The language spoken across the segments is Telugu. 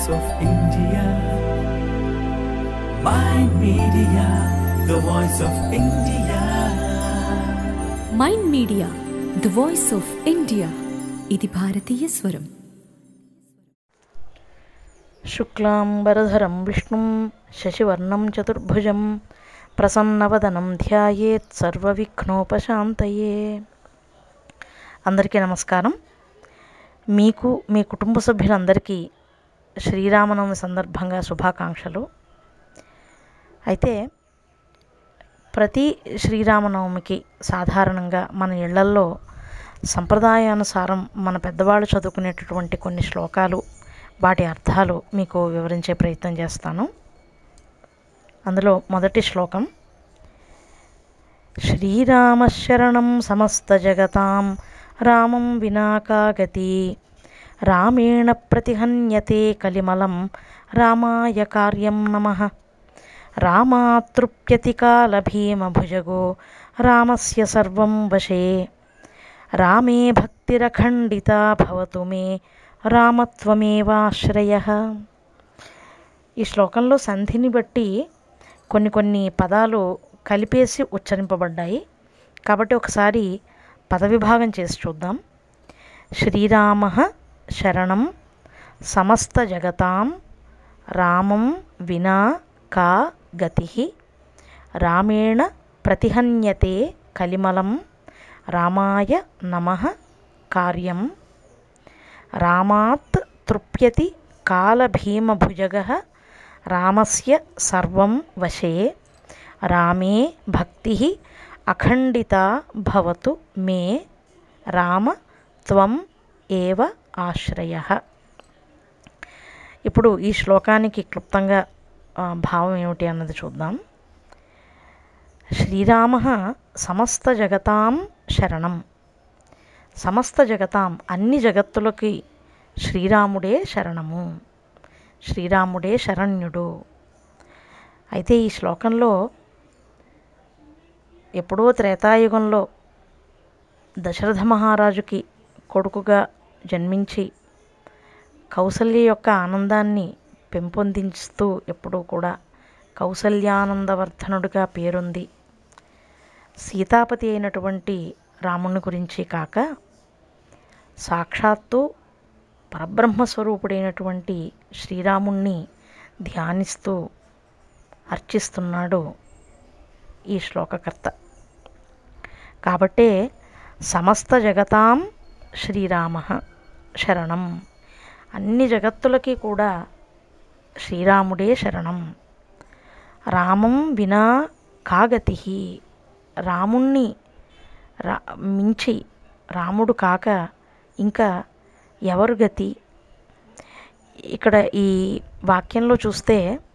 voice of India. Mind Media, the voice of India. Mind Media the voice of India ఇది భారతీయ స్వరం శుక్లాంబరధరం విష్ణుం శశివర్ణం చతుర్భుజం ప్రసన్నవదనం ధ్యాయేత్ సర్వవిఘ్నోపశాంతయే అందరికీ నమస్కారం మీకు మీ కుటుంబ సభ్యులందరికీ శ్రీరామనవమి సందర్భంగా శుభాకాంక్షలు అయితే ప్రతి శ్రీరామనవమికి సాధారణంగా మన ఇళ్లల్లో సంప్రదాయానుసారం మన పెద్దవాళ్ళు చదువుకునేటటువంటి కొన్ని శ్లోకాలు వాటి అర్థాలు మీకు వివరించే ప్రయత్నం చేస్తాను అందులో మొదటి శ్లోకం శ్రీరామశరణం సమస్త జగతాం రామం వినాకాగతి రామేణ ప్రతిహన్యతే కలిమలం రామాయ కార్యం నమః రామాతృప్యతి కాలభీమభుజగో రామస్య సర్వం వశే రామే భక్తిరఖండితా భవతు మే రామత్వమేవాశ్రయ ఈ శ్లోకంలో సంధిని బట్టి కొన్ని కొన్ని పదాలు కలిపేసి ఉచ్చరింపబడ్డాయి కాబట్టి ఒకసారి పద విభాగం చేసి చూద్దాం శ్రీరామ శరణం సమస్త జగతాం రామం వినా కా గతి రామేణ ప్రతిహన్యతే కలిమలం రామాయ నమ కార్యం రామాత్ తృప్యతి కాలభీమభుజగ రామస్య సర్వం వశే రామే భక్తి అఖండిత భవతు మే రామ త్వం ఏవ ఆశ్రయ ఇప్పుడు ఈ శ్లోకానికి క్లుప్తంగా ఆ, భావం ఏమిటి అన్నది చూద్దాం శ్రీరామ సమస్త జగతాం శరణం సమస్త జగతాం అన్ని జగత్తులకి శ్రీరాముడే శరణము శ్రీరాముడే శరణ్యుడు అయితే ఈ శ్లోకంలో ఎప్పుడో త్రేతాయుగంలో దశరథ మహారాజుకి కొడుకుగా జన్మించి కౌసల్య యొక్క ఆనందాన్ని పెంపొందిస్తూ ఎప్పుడూ కూడా కౌసల్యానందవర్ధనుడిగా పేరొంది సీతాపతి అయినటువంటి రాముని గురించి కాక సాక్షాత్తు పరబ్రహ్మస్వరూపుడైనటువంటి శ్రీరాముణ్ణి ధ్యానిస్తూ అర్చిస్తున్నాడు ఈ శ్లోకకర్త కాబట్టే సమస్త జగతాం శ్రీరామ శరణం అన్ని జగత్తులకి కూడా శ్రీరాముడే శరణం రామం వినా కాగతి రాముణ్ణి రా మించి రాముడు కాక ఇంకా ఎవరు గతి ఇక్కడ ఈ వాక్యంలో చూస్తే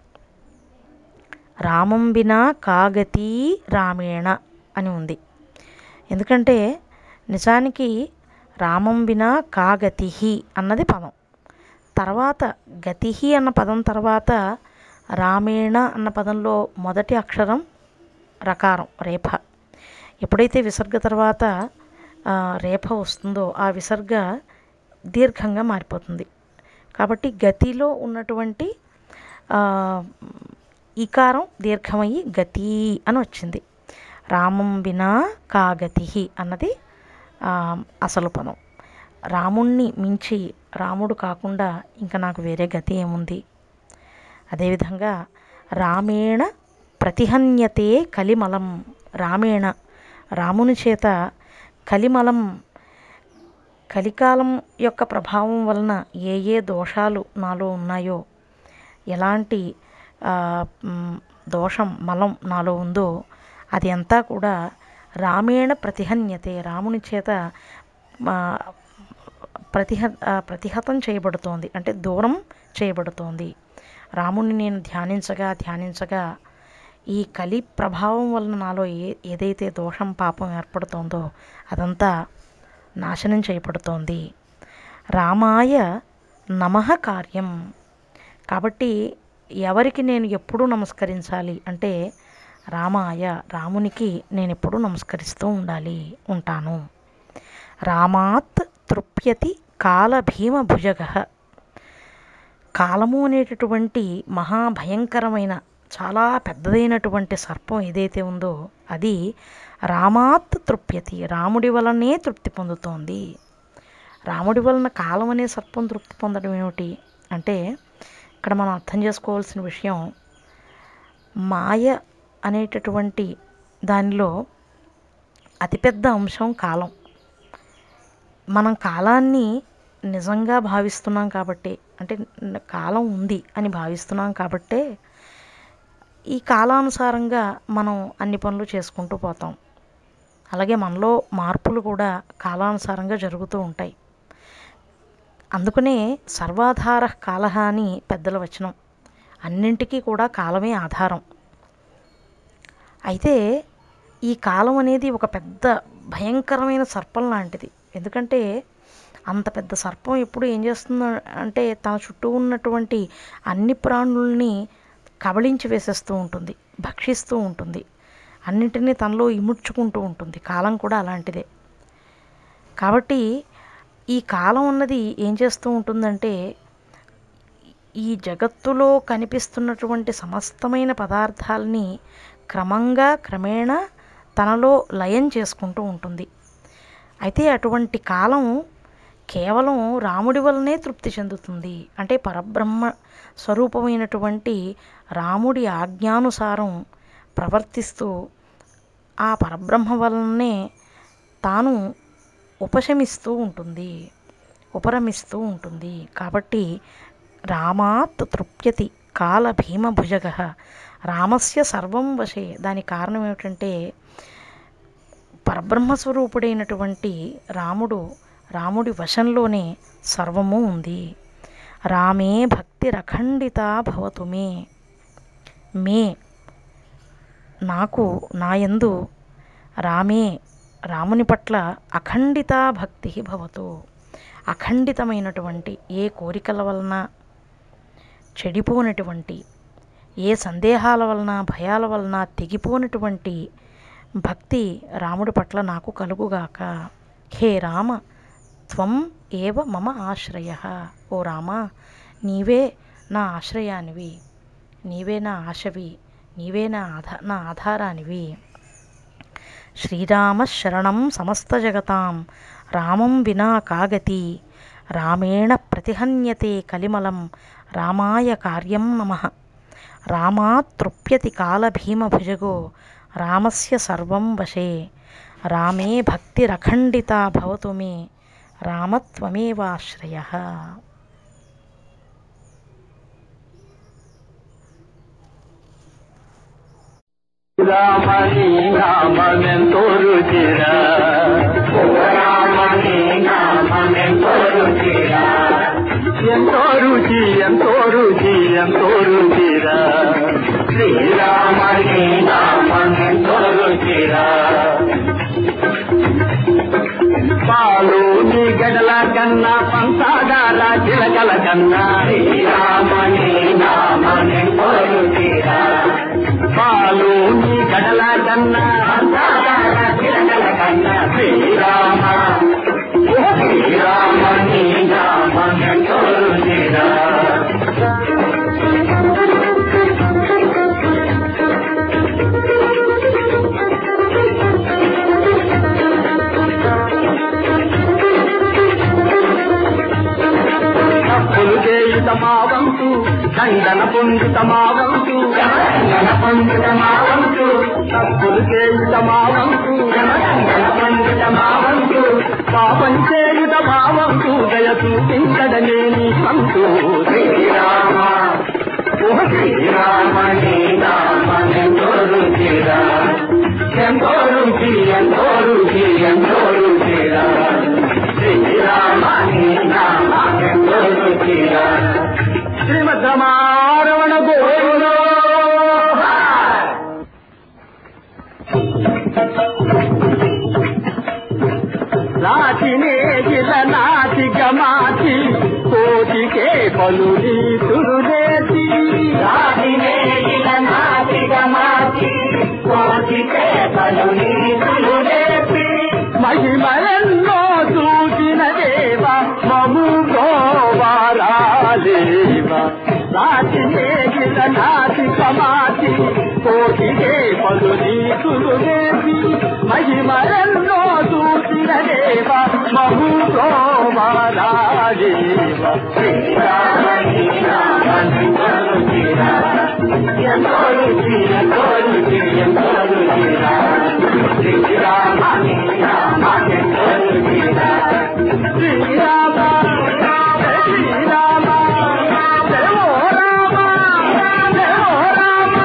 రామం వినా కాగతి రామేణ అని ఉంది ఎందుకంటే నిజానికి రామం వినా కాగతి అన్నది పదం తర్వాత గతి అన్న పదం తర్వాత రామేణ అన్న పదంలో మొదటి అక్షరం రకారం రేఫ ఎప్పుడైతే విసర్గ తర్వాత ఆ, రేఫ వస్తుందో ఆ విసర్గ దీర్ఘంగా మారిపోతుంది కాబట్టి గతిలో ఉన్నటువంటి ఆ, ఈకారం దీర్ఘమయ్యి గతి అని వచ్చింది రామం వినా కాగతి అన్నది ఆ, అసలు పదం రాముణ్ణి మించి రాముడు కాకుండా ఇంకా నాకు వేరే గతి ఏముంది అదేవిధంగా రామేణ ప్రతిహన్యతే కలిమలం రామేణ రాముని చేత కలిమలం కలికాలం యొక్క ప్రభావం వలన ఏ ఏ దోషాలు నాలో ఉన్నాయో ఎలాంటి ఆ, మ్, దోషం మలం నాలో ఉందో అది అంతా కూడా రామేణ ప్రతిహన్యతే రాముని చేత ఆ, ప్రతిహ ఆ, ప్రతిహతం చేయబడుతోంది అంటే దూరం చేయబడుతోంది రాముణ్ణి నేను ధ్యానించగా ధ్యానించగా ఈ కలి ప్రభావం వలన నాలో ఏ ఏదైతే దోషం పాపం ఏర్పడుతోందో అదంతా నాశనం చేయబడుతోంది రామాయ నమః కార్యం కాబట్టి ఎవరికి నేను ఎప్పుడూ నమస్కరించాలి అంటే రామాయ రామునికి నేను ఎప్పుడూ నమస్కరిస్తూ ఉండాలి ఉంటాను రామాత్ తృప్యతి కాలభీమ భుజగ కాలము అనేటటువంటి మహాభయంకరమైన చాలా పెద్దదైనటువంటి సర్పం ఏదైతే ఉందో అది రామాత్ తృప్యతి రాముడి వలనే తృప్తి పొందుతోంది రాముడి వలన కాలం అనే సర్పం తృప్తి పొందడం ఏమిటి అంటే ఇక్కడ మనం అర్థం చేసుకోవాల్సిన విషయం మాయ అనేటటువంటి దానిలో అతిపెద్ద అంశం కాలం మనం కాలాన్ని నిజంగా భావిస్తున్నాం కాబట్టి అంటే న- కాలం ఉంది అని భావిస్తున్నాం కాబట్టే ఈ కాలానుసారంగా మనం అన్ని పనులు చేసుకుంటూ పోతాం అలాగే మనలో మార్పులు కూడా కాలానుసారంగా జరుగుతూ ఉంటాయి అందుకనే సర్వాధార కాలహ అని పెద్దల వచనం అన్నింటికీ కూడా కాలమే ఆధారం అయితే ఈ కాలం అనేది ఒక పెద్ద భయంకరమైన సర్పం లాంటిది ఎందుకంటే అంత పెద్ద సర్పం ఎప్పుడు ఏం చేస్తుంది అంటే తన చుట్టూ ఉన్నటువంటి అన్ని ప్రాణుల్ని కబళించి వేసేస్తూ ఉంటుంది భక్షిస్తూ ఉంటుంది అన్నింటినీ తనలో ఇముడ్చుకుంటూ ఉంటుంది కాలం కూడా అలాంటిదే కాబట్టి ఈ కాలం అన్నది ఏం చేస్తూ ఉంటుందంటే ఈ జగత్తులో కనిపిస్తున్నటువంటి సమస్తమైన పదార్థాలని క్రమంగా క్రమేణా తనలో లయం చేసుకుంటూ ఉంటుంది అయితే అటువంటి కాలం కేవలం రాముడి వల్లనే తృప్తి చెందుతుంది అంటే పరబ్రహ్మ స్వరూపమైనటువంటి రాముడి ఆజ్ఞానుసారం ప్రవర్తిస్తూ ఆ పరబ్రహ్మ వలనే తాను ఉపశమిస్తూ ఉంటుంది ఉపరమిస్తూ ఉంటుంది కాబట్టి రామాత్ తృప్యతి కాల భీమభుజగ రామస్య సర్వం వశే దానికి కారణం ఏమిటంటే పరబ్రహ్మస్వరూపుడైనటువంటి రాముడు రాముడి వశంలోనే సర్వము ఉంది రామే భక్తి రఖండిత భవతు మే మే నాకు నాయందు రామే రాముని పట్ల అఖండిత భక్తి భవతు అఖండితమైనటువంటి ఏ కోరికల వలన చెడిపోనటువంటి ఏ సందేహాల వలన భయాల వలన తెగిపోనటువంటి భక్తి రాముడి పట్ల నాకు కలుగుగాక హే రామ త్వం ఏవ మమ ఆశ్రయ ఓ రామ నీవే నా ఆశ్రయానివి నీవే నా ఆశవి నీవే నా ఆధా నా ఆధారానివి శ్రీరామ శరణం సమస్త జగతాం రామం వినా కాగతి రామేణ ప్రతిహన్యతే కలిమలం రామాయ కార్యం నమ రామాత్ తృప్యతి కాలభీమభుజగో రామస్య సర్వం వశే రామే భక్తిరఖండితా భవతు మే రామత్వమేవాశ్రయ రామని నామెంతో రుచిరా రామని నామెంతో రుచిరా ఎంతో రుచి ఎంతో రుచి ఎంతో రుచిరా శ్రీరామని నామెంతో రుచిరా పాలు నీ గడల కన్నా పంచాదార చిలకల కన్నా శ్రీరామని నామెంతో రుచిరా పాలు నీ గడల కన్నా పంచాదార చిలకల కన్నా శ్రీరామ ఓ శ్రీరామ నీ నామెంతో రుచిరా తప్పులు చేయుట మా వంతు దండన పొందుట మా వంతు దండన పొందుట మా వంతు తప్పులు చేయుట మా వంతు దండన పొందుట మా వంతు పాపం చేయుట మా వంతు దయ చూపించడమే నీ సంతు శ్రీరామ ఓ శ్రీరామ నీ నామెంతో రుచిరా ఎంతో రుచి ఎంతో రుచి ఎంతో రుచిరా శ్రీరామ నీ నామెంతో రుచిరా శ్రీమద్రమారమణ గోవిందో నాటినేగిల నాటిక మాటి కోటికే పలు నీతురులేసి నాటినేగిల నాటిక మాటి కోటికే పలు నీతురులేసి మహిమలెన్నో చూసిన దేవ మము గోవారాలేవ పలు నీతులు నేర్పి మహిమలెన్నో చూసిన దేవ మహుప్రోమారాజీవ శ్రీరామ శ్రీరామ ఎంతోలు ఎంతోలు ఎంతోలు శ్రీరామ శ్రీరామ ఎంతోలు శ్రీరామ శ్రీరామ జయ ఓ రామ జయ ఓ రామ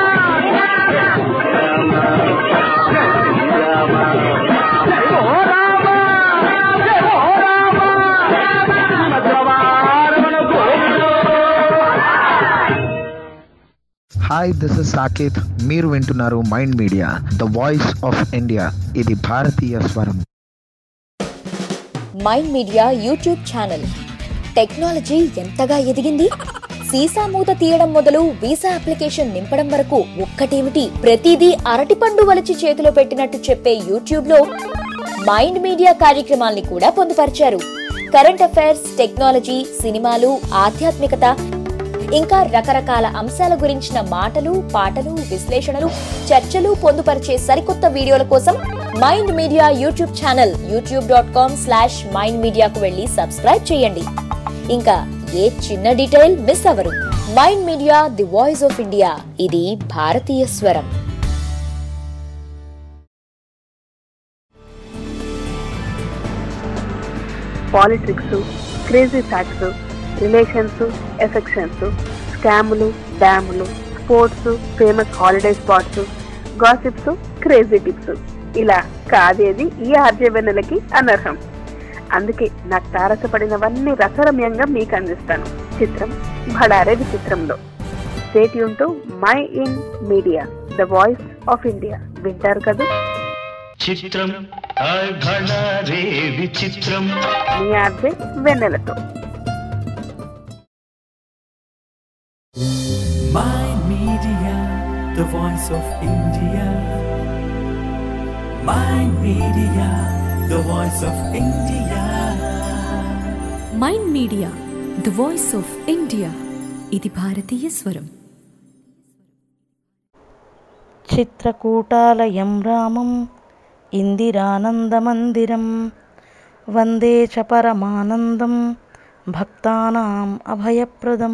జయ ఓ రామ జయ ఓ రామ మధ్యవారమణ గోవిందో హాయ్ దిస్ ఇస్ సాకేత్ మీరు వింటున్నారు Mind Media the voice of India ఇది భారతీయ స్వరం Mind Media YouTube channel technology ఎంతగా ఎదిగింది సీసా మూత తీయడం మొదలు వీసా అప్లికేషన్ నింపడం వరకు ఒక్కటేమిటి ప్రతిదీ అరటిపండు వలిచి చేతిలో పెట్టినట్టు చెప్పే యూట్యూబ్ లో మైండ్ మీడియా కార్యక్రమాల్ని కూడా పొందుపరిచారు కరెంట్ అఫైర్స్ టెక్నాలజీ సినిమాలు ఆధ్యాత్మికత ఇంకా రకరకాల అంశాల గురించిన మాటలు పాటలు విశ్లేషణలు చర్చలు పొందుపరిచే సరికొత్త వీడియోల కోసం Mind Media YouTube channel YouTube dot com slash Mind మీడియాకు వెళ్ళి సబ్స్క్రైబ్ చేయండి ఇంకా ఏ చిన్న డీటెయిల్ మిస్ అవరు Mind Media the voice of India ఇది భారతీయ స్వరం politics crazy facts relations affections స్కాములు డ్యాములు sports famous holiday spots gossips crazy tips ఇలా కాదేది ఈ ఆర్జవెన్నెలకి అనర్హం అందుకే నాకు తారసపడినవన్నీ రసరమ్యంగా మీకు అందిస్తాను చిత్రం భడారే విచిత్రంలో state to Mind Media the voice of India వింటారు కదా చిత్రం రే విచిత్రం మీ ఆర్జే వెన్నెలతో Mind Media, the voice of India. Mind Media, the voice of India. Mind Media the voice of India ఇది భారతీయ స్వరం చిత్రకూటాలయం రామం ఇందిరానందమందిరం వందే చ పరమానందం భక్తానాం అభయప్రదం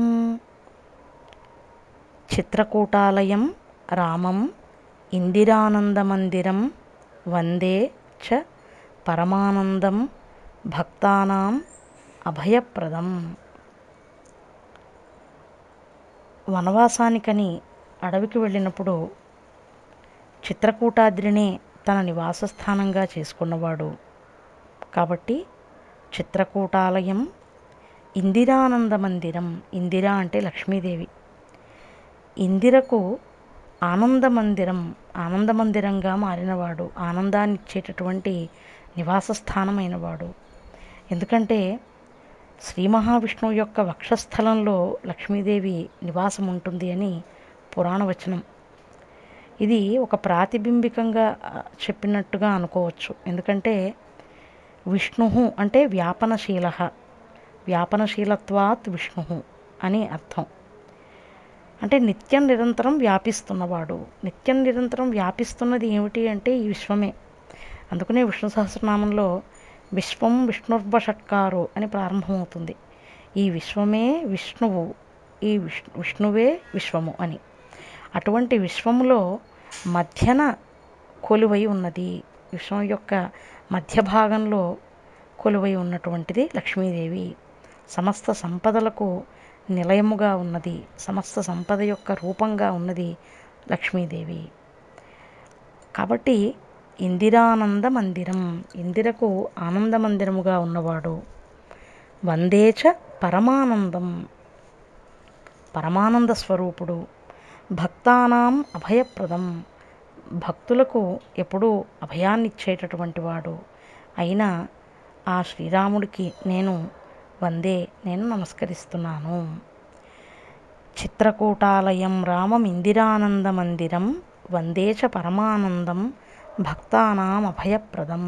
చిత్రకూటాలయం రామం ఇందిరానందమందిరం వందే చ పరమానందం భక్తానాం అభయప్రదం వనవాసానికని అడవికి వెళ్ళినప్పుడు చిత్రకూటాద్రినే తన నివాస స్థానంగా చేసుకున్నవాడు కాబట్టి చిత్రకూటాలయం ఇందిరానంద మందిరం ఇందిరా అంటే లక్ష్మీదేవి ఇందిరకు ఆనంద మందిరం ఆనంద మందిరంగా మారినవాడు ఆనందాన్ని ఇచ్చేటటువంటి నివాస స్థానమైనవాడు ఎందుకంటే శ్రీ మహావిష్ణువు యొక్క వక్షస్థలంలో లక్ష్మీదేవి నివాసం ఉంటుంది అని పురాణ వచనం ఇది ఒక ప్రాతిబింబికంగా ఆ, చెప్పినట్టుగా అనుకోవచ్చు ఎందుకంటే విష్ణు అంటే వ్యాపనశీల వ్యాపనశీలత్వాత్ విష్ణు అని అర్థం అంటే నిత్యం నిరంతరం వ్యాపిస్తున్నవాడు నిత్యం నిరంతరం వ్యాపిస్తున్నది ఏమిటి అంటే ఈ విశ్వమే అందుకనే విష్ణు సహస్రనామంలో విశ్వం విష్ణుర్భషట్కారు అని ప్రారంభమవుతుంది ఈ విశ్వమే విష్ణువు ఈ విష్ణు విష్ణువే విశ్వము అని అటువంటి విశ్వములో మధ్యన కొలువై ఉన్నది విశ్వం యొక్క మధ్య భాగంలో కొలువై ఉన్నటువంటిది లక్ష్మీదేవి సమస్త సంపదలకు నిలయముగా ఉన్నది సమస్త సంపద యొక్క రూపంగా ఉన్నది లక్ష్మీదేవి కాబట్టి ఇందిరానంద మందిరం ఇందిరకు ఆనంద మందిరముగా ఉన్నవాడు వందేచ పరమానందం పరమానంద స్వరూపుడు భక్తానాం అభయప్రదం భక్తులకు ఎప్పుడూ అభయాన్ని ఇచ్చేటటువంటి వాడు అయినా ఆ శ్రీరాముడికి నేను వందే నేను నమస్కరిస్తున్నాను చిత్రకూటాలయం రామం ఇందిరానంద మందిరం వందేచ పరమానందం భక్తానాం అభయప్రదం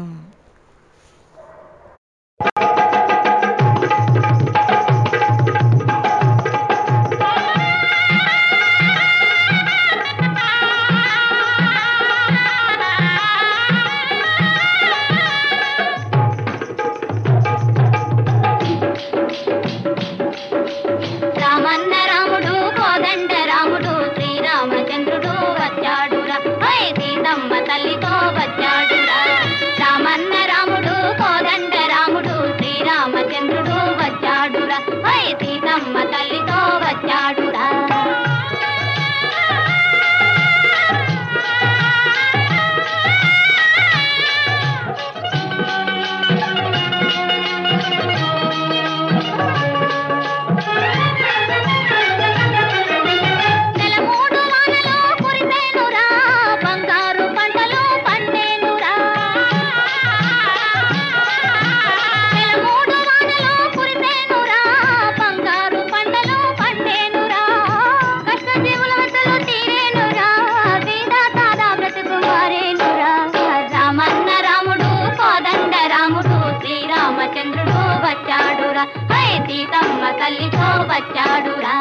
వచ్చాడురా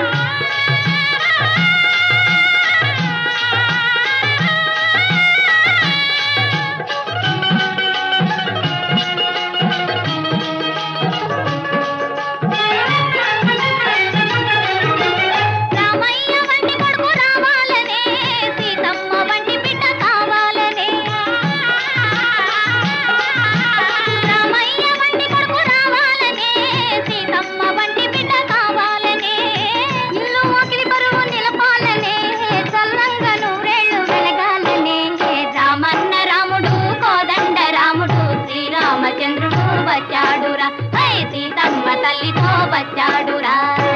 రామయ్య వంటి కొడుకు రావాలనే సీతమ్మ వంటి బిడ్డ కావాలనే రామయ్య వంటి కొడుకు రావాలనే సీతమ్మ వంటి బిడ్డ కావాలనే ఇల్లు వాకిలి బరువు నిలపాలనే చల్లంగా నూరేళ్ళు వెలగాలనే రామన్న రాముడు కోదండ రాముడు శ్రీరామచంద్రుడు వచ్చాడురా హై సీతమ్మ తల్లితో వచ్చాడురా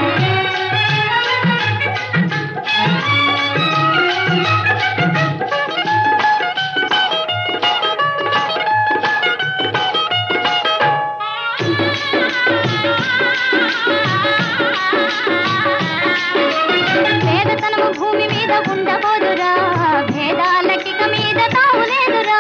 పేదతనము భూమి మీద ఉండబోదురా భేదాలకిక మీద తావులేదురా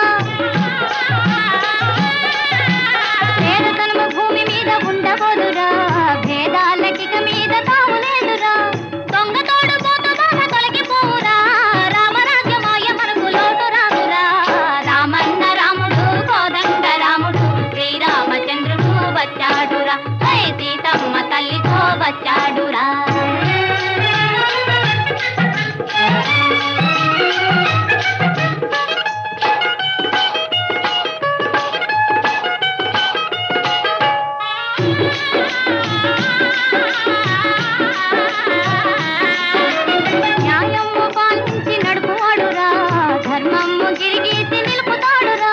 పేదతనము భూమి మీద ఉండబోదురా భేదాలకిక మీద తావులేదురా దొంగ తోడు పోతు బాధ తొలగిపోవురా రామరాజ్యమాయ మనకు లోటు రాదురా రామన్న రాముడు కోదండ రాముడు శ్రీరామచంద్రుడు వచ్చాడురా హై సీతమ్మ తల్లితో వచ్చాడురా న్యాయము పాలించి నడుపువాడురా ధర్మము గిరిగీసి నిలుపుతాడురా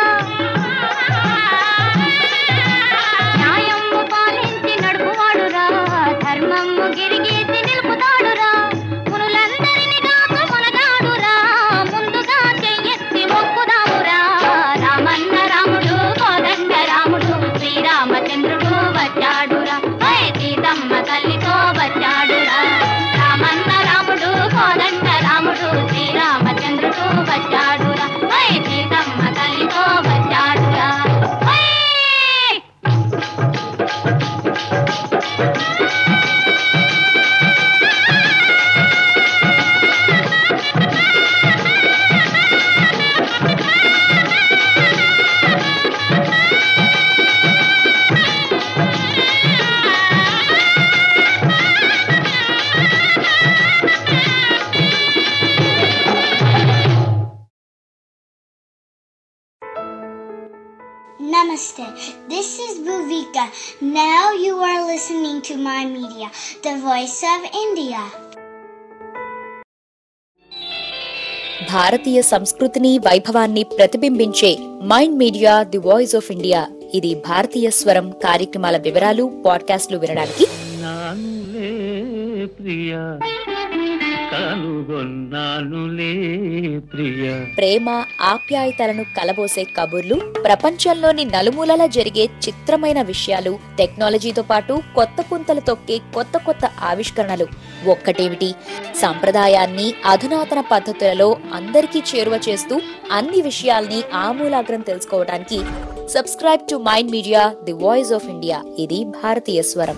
న్యాయము పాలించి నడుపువాడురా ధర్మము గిరిగీసి నిలుపుతాడురా మునులందరిని కాక మునగాడురా ముందుగా చెయ్యెత్తి మొక్కుదామురా రామన్న రాముడు కోదండ రాముడు శ్రీరామచంద్రుడు వచ్చాడురా హై సీతమ్మ తల్లితో వచ్చాడురా రామన్న రాముడు కోదండ రాముడు శ్రీరామచంద్రుడు వచ్చాడురా హై సీతమ్మ తల్లితో వచ్చాడురా hi! Namaste. This is Bhuvika. Now you are listening to my media, the voice of India. భారతీయ సంస్కృతిని వైభవాన్ని ప్రతిబింబించే Mind Media the voice of India ఇది భారతీయ స్వరం కార్యక్రమాల వివరాలు పాడ్కాస్ట్లు వినడానికి నానులే ప్రియ కనుగొన్నానులే ప్రియ ప్రేమ ఆప్యాయతలను కలబోసే కబుర్లు ప్రపంచంలోని నలుమూలలా జరిగే చిత్రమైన విషయాలు టెక్నాలజీతో పాటు కొత్త పుంతలు తొక్కే కొత్త కొత్త ఆవిష్కరణలు ఒక్కటేమిటి సంప్రదాయాన్ని అధునాతన పద్ధతులలో అందరికీ చేరువ చేస్తూ అన్ని విషయాల్ని ఆమూలాగ్రం తెలుసుకోవడానికి subscribe to Mind Media the voice of India ఇది భారతీయ స్వరం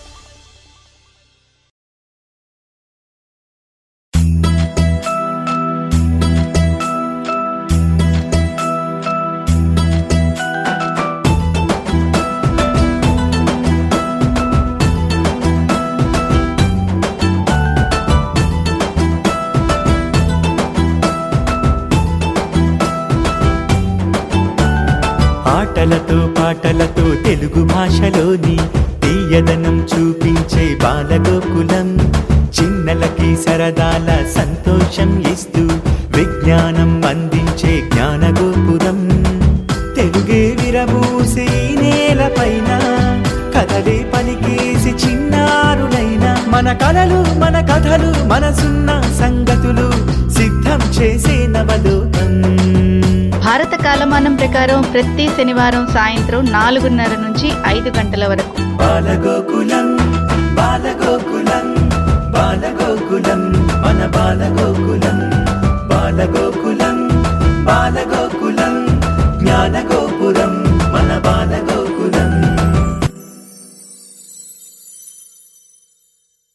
ఆటలతో పాటలతో తెలుగు భాషలోని తీయదనం చూపించే బాలగోకులం చిన్నలకి సరదాల సంతోషం ఇస్తూ విజ్ఞానం అందించే జ్ఞానగోపురం తెలుగే విరబూసే ఈ నేలపైన కథలే పలికేసి చిన్నారులైన మన కలలు మన కథలు మనసున్న సంగతులు సిద్ధం చేసే నవలోకం భారత కాలమానం ప్రకారం ప్రతి శనివారం సాయంత్రం నాలుగున్నర నుంచి ఐదు గంటల వరకు బాలగోకులం బాలగోకులం బాలగోకులం మన బాలగోకులం బాలగోకులం బాలగోకులం జ్ఞానగోపురం మన బాలగోకులం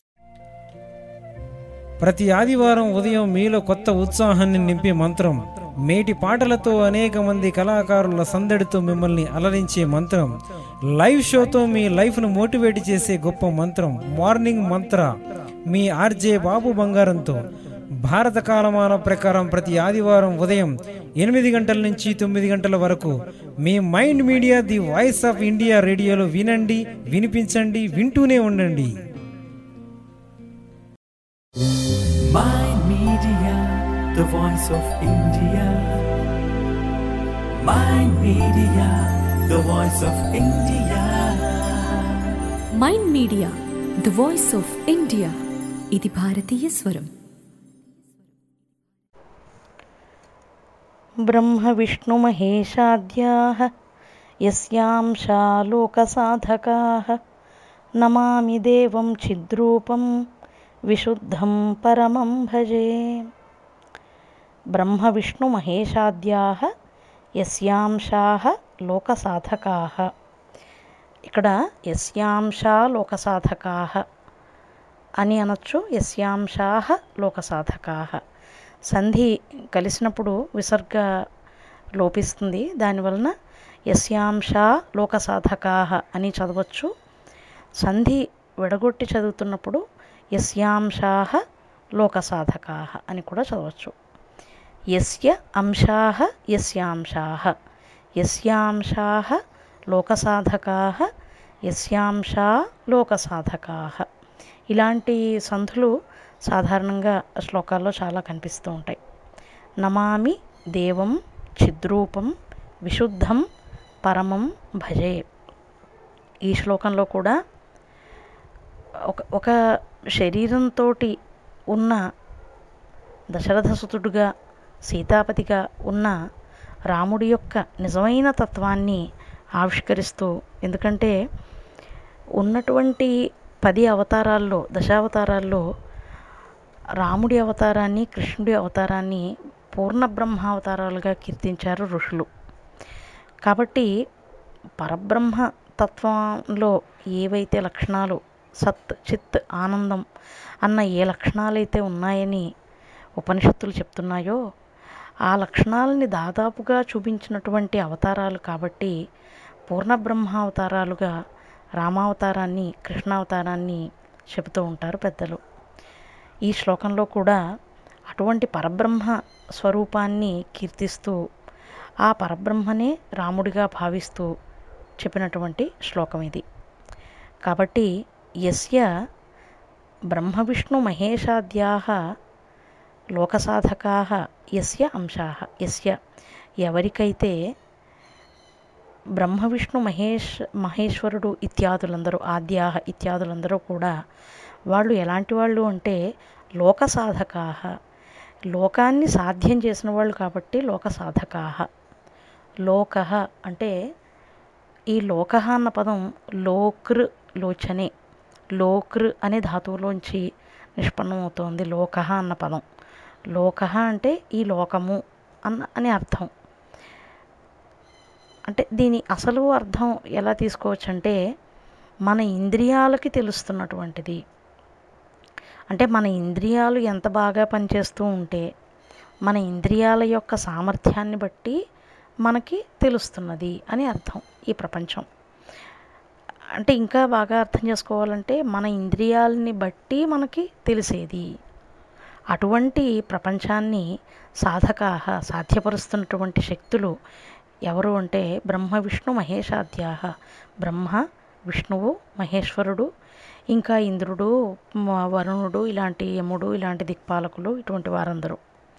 ప్రతి ఆదివారం ఉదయం మీలో కొత్త ఉత్సాహాన్ని నింపే మంత్రం మేటి పాటలతో అనేక మంది కళాకారుల సందడితో మిమ్మల్ని అలరించే మంత్రం లైవ్ షోతో మీ లైఫ్ను మోటివేట్ చేసే గొప్ప మంత్రం మార్నింగ్ మంత్ర మీ ఆర్జే బాబు బంగారంతో భారత కాలమాన ప్రకారం ప్రతి ఆదివారం ఉదయం ఎనిమిది గంటల నుంచి తొమ్మిది గంటల వరకు మీ Mind Media the voice of India రేడియోలో వినండి వినిపించండి వింటూనే ఉండండి Mind Media, the voice of India. Mind Media, the voice of India. Mind Media the voice of India ఇది భారతీయ స్వరం ब्रह्मविष्णुमहेशाद्याः यस्यांशा लोकसाधकाः नमामि देवं चिद्रूपं विशुद्धं परमं भजे బ్రహ్మవిష్ణుమహేషాద్యాహ యస్యాంశాహ లోకసాధకాహ ఇక్కడ యస్యాంశా లోకసాధకాహ అని అనొచ్చు యస్యాంశాహ లోకసాధకాహ సంధి కలిసినప్పుడు విసర్గ లోపిస్తుంది దానివలన యస్యాంశా లోకసాధకాహ అని చదవచ్చు సంధి విడగొట్టి చదువుతున్నప్పుడు యస్యాంశాహ లోకసాధకాహ అని కూడా చదవచ్చు యస్య అంశాః యస్యాంశాః యస్యాంశాః లోకసాధకాః యస్యాంశా లోకసాధకాః ఇలాంటి సంధులు సాధారణంగా శ్లోకాల్లో చాలా కనిపిస్తూ ఉంటాయి నమామి దేవం చిద్రూపం విశుద్ధం పరమం భజే ఈ శ్లోకంలో కూడా ఒక ఒక శరీరంతో ఉన్న దశరథసుతుడుగా సీతాపతిగా ఉన్న రాముడి యొక్క నిజమైన తత్వాన్ని ఆవిష్కరిస్తూ ఎందుకంటే ఉన్నటువంటి పది అవతారాల్లో దశావతారాల్లో రాముడి అవతారాన్ని కృష్ణుడి అవతారాన్ని పూర్ణ బ్రహ్మావతారాలుగా కీర్తించారు ఋషులు కాబట్టి పరబ్రహ్మ తత్వంలో ఏవైతే లక్షణాలు సత్ చిత్ ఆనందం అన్న ఏ లక్షణాలైతే ఉన్నాయని ఉపనిషత్తులు చెప్తున్నాయో ఆ లక్షణాలని దాదాపుగా చూపించినటువంటి అవతారాలు కాబట్టి పూర్ణ బ్రహ్మావతారాలుగా రామావతారాన్ని కృష్ణావతారాన్ని చెబుతూ ఉంటారు పెద్దలు ఈ శ్లోకంలో కూడా అటువంటి పరబ్రహ్మ స్వరూపాన్ని కీర్తిస్తూ ఆ పరబ్రహ్మనే రాముడిగా భావిస్తూ చెప్పినటువంటి శ్లోకం ఇది కాబట్టి యస్య బ్రహ్మ విష్ణు మహేషాద్యాహ లోకసాధకాः యస్య అంశాः యస్య ఎవరికైతే బ్రహ్మ విష్ణు మహేష్ మహేశ్వరుడు ఇత్యాదులందరూ ఆద్యాహ ఇత్యాదులందరూ కూడా వాళ్ళు ఎలాంటి వాళ్ళు అంటే లోక సాధకాహ లోకాన్ని సాధ్యం చేసిన వాళ్ళు కాబట్టి లోక సాధకాహ లోక అంటే ఈ లోక అన్న పదం లోకృ లోచనే లోకృ అనే ధాతువులోంచి నిష్పన్నమవుతోంది లోక అన్న పదం లోక అంటే ఈ లోకము అన్న అని అర్థం అంటే దీని అసలు అర్థం ఎలా తీసుకోవచ్చు అంటే మన ఇంద్రియాలకి తెలుస్తున్నటువంటిది అంటే మన ఇంద్రియాలు ఎంత బాగా పనిచేస్తూ ఉంటే మన ఇంద్రియాల యొక్క సామర్థ్యాన్ని బట్టి మనకి తెలుస్తున్నది అని అర్థం ఈ ప్రపంచం అంటే ఇంకా బాగా అర్థం చేసుకోవాలంటే మన ఇంద్రియాలని బట్టి మనకి తెలిసేది అటువంటి ప్రపంచాన్ని సాధకాహ సాధ్యపరుస్తున్నటువంటి శక్తులు ఎవరు అంటే బ్రహ్మ విష్ణు మహేషాద్యాహ బ్రహ్మ విష్ణువు మహేశ్వరుడు ఇంకా ఇంద్రుడు మ- వరుణుడు ఇలాంటి యముడు ఇలాంటి దిక్పాలకులు ఇటువంటి వారందరూ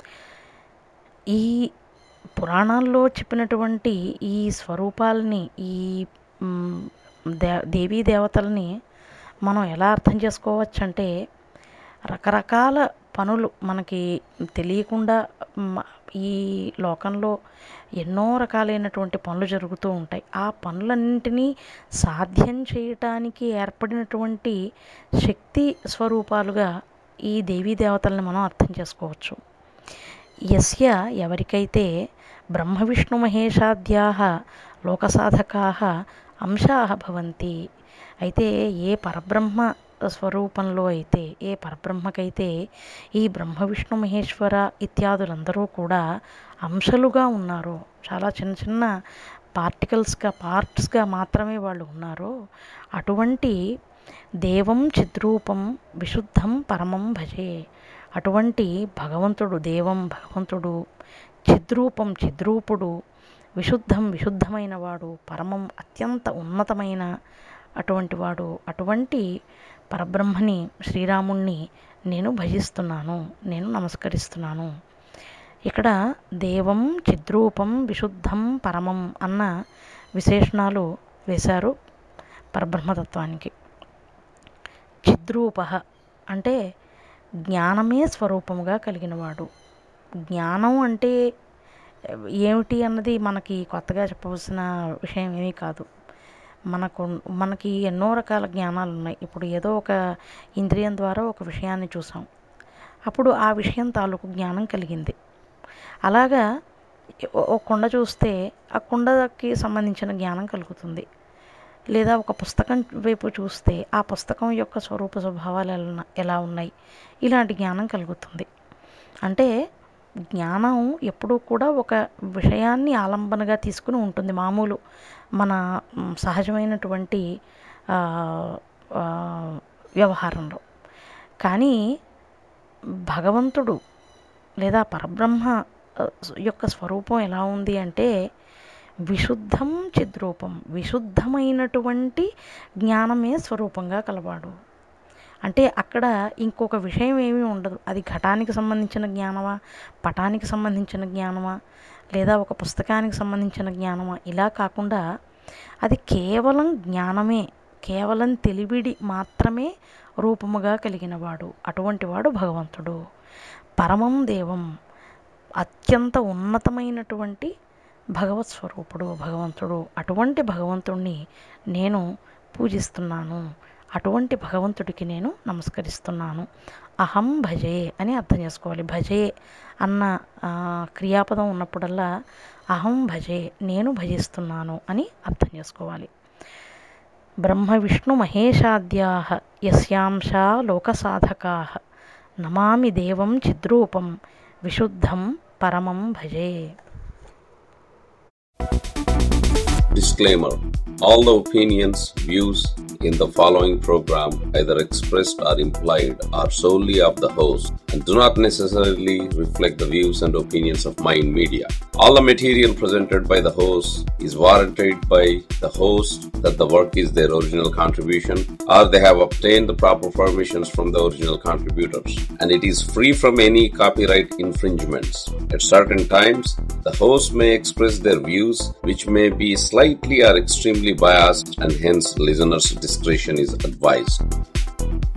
ఈ పురాణాల్లో చెప్పినటువంటి ఈ స్వరూపాలని ఈ మ్, దే దేవీ దేవతల్ని మనం ఎలా అర్థం చేసుకోవచ్చు అంటే రకరకాల పనులు మనకి తెలియకుండా మ- ఈ లోకంలో ఎన్నో రకాలైనటువంటి పనులు జరుగుతూ ఉంటాయి ఆ పనులన్నింటినీ సాధ్యం చేయటానికి ఏర్పడినటువంటి శక్తి స్వరూపాలుగా ఈ దేవీ దేవతల్ని మనం అర్థం చేసుకోవచ్చు యస్య ఎవరికైతే బ్రహ్మ విష్ణు మహేషాద్యాహ లోకసాధకాः అంశాः భవంతి అయితే ఏ పరబ్రహ్మ స్వరూపంలో అయితే ఏ పరబ్రహ్మకైతే ఈ బ్రహ్మ విష్ణు మహేశ్వర ఇత్యాదులందరూ కూడా అంశలుగా ఉన్నారో చాలా చిన్న చిన్న పార్టికల్స్గా పార్ట్స్గా మాత్రమే వాళ్ళు ఉన్నారో అటువంటి దేవం చిద్రూపం విశుద్ధం పరమం భజే అటువంటి భగవంతుడు దేవం భగవంతుడు చిద్రూపం చిద్రూపుడు విశుద్ధం విశుద్ధమైన వాడు పరమం అత్యంత ఉన్నతమైన అటువంటి వాడు అటువంటి పరబ్రహ్మని శ్రీరాముణ్ణి నేను భజిస్తున్నాను నేను నమస్కరిస్తున్నాను ఇక్కడ దేవం చిద్రూపం విశుద్ధం పరమం అన్న విశేషణాలు వేశారు పరబ్రహ్మతత్వానికి చిద్రూప అంటే జ్ఞానమే స్వరూపముగా కలిగినవాడు జ్ఞానం అంటే ఏమిటి అన్నది మనకి కొత్తగా చెప్పవలసిన విషయం ఏమీ కాదు మనకు మనకి ఎన్నో రకాల జ్ఞానాలు ఉన్నాయి ఇప్పుడు ఏదో ఒక ఇంద్రియం ద్వారా ఒక విషయాన్ని చూసాం అప్పుడు ఆ విషయం తాలూకు జ్ఞానం కలిగింది అలాగా ఓ కుండ చూస్తే ఆ కుండకి సంబంధించిన జ్ఞానం కలుగుతుంది లేదా ఒక పుస్తకం వైపు చూస్తే ఆ పుస్తకం యొక్క స్వరూప స్వభావాలు ఎలా ఎలా ఉన్నాయి ఇలాంటి జ్ఞానం కలుగుతుంది అంటే జ్ఞానం ఎప్పుడూ కూడా ఒక విషయాన్ని ఆలంబనగా తీసుకుని ఉంటుంది మామూలు మన మ్, సహజమైనటువంటి ఆ, ఆ, వ్యవహారంలో కానీ భగవంతుడు లేదా పరబ్రహ్మ ఆ, యొక్క స్వరూపం ఎలా ఉంది అంటే విశుద్ధం చిద్రూపం విశుద్ధమైనటువంటి జ్ఞానమే స్వరూపంగా కలవాడు అంటే అక్కడ ఇంకొక విషయం ఏమీ ఉండదు అది ఘటానికి సంబంధించిన జ్ఞానమా పటానికి సంబంధించిన జ్ఞానమా లేదా ఒక పుస్తకానికి సంబంధించిన జ్ఞానమా ఇలా కాకుండా అది కేవలం జ్ఞానమే కేవలం తెలివిడి మాత్రమే రూపముగా కలిగినవాడు అటువంటి వాడు భగవంతుడు పరమం దేవం అత్యంత ఉన్నతమైనటువంటి భగవత్ స్వరూపుడు భగవంతుడు అటువంటి భగవంతుణ్ణి నేను పూజిస్తున్నాను అటువంటి భగవంతుడికి నేను నమస్కరిస్తున్నాను అహం భజే అని అర్థం చేసుకోవాలి భజే అన్న ఆ, క్రియాపదం ఉన్నప్పుడల్లా అహం భజే నేను భజిస్తున్నాను అని అర్థం చేసుకోవాలి బ్రహ్మ విష్ణు మహేశాద్యా యస్యాంశా లోకసాధకా నమామి దేవం చిద్రూపం విశుద్ధం పరమం భజే Disclaimer All the opinions, views in the following program, either expressed or implied, are solely of the host and do not necessarily reflect the views and opinions of Mind Media. All the material presented by the host is warranted by the host that the work is their original contribution or they have obtained the proper permissions from the original contributors and it is free from any copyright infringements. At certain times, the host may express their views which may be slightly or extremely biased and hence listeners' discretion is advised.